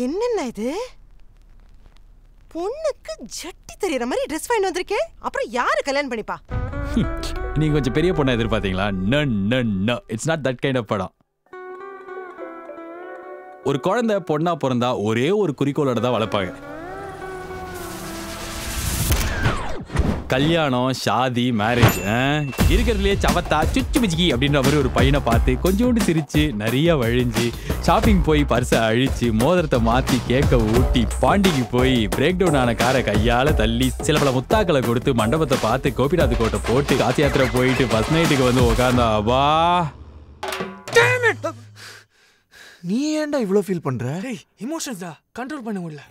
என்னென்ன இது பொண்ணுக்கு ஜட்டி தெரியற மாதிரி ட்ரெஸ் வாங்கி வந்திருக்கேன் அப்புறம் யாரு கல்யாணம் பண்ணிப்பா நீங்க கொஞ்சம் பெரிய பொண்ணை எதிர்பார்த்தீங்களா no no no it's not that kind of படம் ஒரு குழந்தை பொண்ணா பிறந்தா ஒரே ஒரு குறிக்கோளோட தான் வளர்ப்பாங்க கல்யாணம் ஷாதி மேரேஜ் இருக்கிறதுலே சவத்தா சுச்சு பிச்சிக்கி அப்படின்ற மாதிரி ஒரு பையனை பார்த்து கொஞ்சோண்டு சிரிச்சு நிறைய வழிஞ்சு ஷாப்பிங் போய் பர்ஸை அழிச்சு மோதிரத்தை மாத்தி கேக்க ஊட்டி பாண்டிக்கு போய் பிரேக் டவுன் ஆன காரை கையால தள்ளி சில பல முத்தாக்களை கொடுத்து மண்டபத்தை பார்த்து கோபிநாத் கோட்டை போட்டு காசி யாத்திரை போயிட்டு ஃபர்ஸ்ட் நைட்டுக்கு வந்து உட்காந்தா வா நீ ஏன்டா இவ்வளோ ஃபீல் பண்ற டேய் இமோஷன்ஸ் தான் கண்ட்ரோல் பண்ண முடியல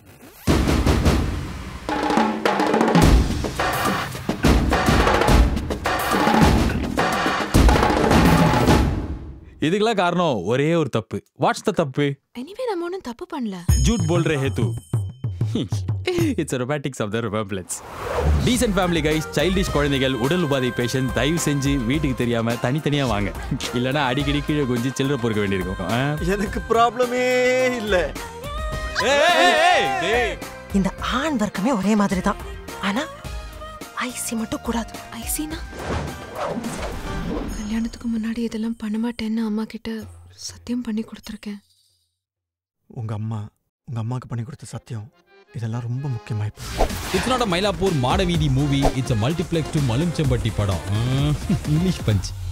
இதுக்கெல்லாம் காரணம் ஒரே ஒரு தப்பு வாட்ஸ் த தப்பு எனிவே நம்ம ஒன்றும் தப்பு பண்ணல ஜூட் போல் ரே ஹே தூ இட்ஸ் ரொமாட்டிக்ஸ் ஆஃப் த ரிபப்ளட்ஸ் டீசென்ட் ஃபேமிலி கைஸ் சைல்டிஷ் குழந்தைகள் உடல் உபாதை பேஷண்ட் தயவு செஞ்சு வீட்டுக்கு தெரியாம தனித்தனியா வாங்க இல்லைன்னா அடிக்கடி கீழே கொஞ்சம் சில்லறை பொறுக்க வேண்டியிருக்கும் ஆ? எனக்கு ப்ராப்ளமே இல்ல ஏய், ஏய், ஏய், டேய். இந்த ஆண் வர்க்கமே ஒரே மாதிரி தான் ஆனா ஐசி மட்டும் கூடாது ஐசினா கல்யாணத்துக்கு முன்னாடி இதெல்லாம் பண்ண மாட்டேன்னு அம்மா கிட்ட சத்தியம் பண்ணி கொடுத்துருக்கேன் உங்க அம்மா உங்க அம்மாக்கு பண்ணி கொடுத்த சத்தியம் இதெல்லாம் ரொம்ப முக்கியமா இப்போ இட்ஸ் நாட் அ மயிலாப்பூர் மாடவீதி movie it's a multiplex to Malunjampatti படம் இங்கிலீஷ் பஞ்ச்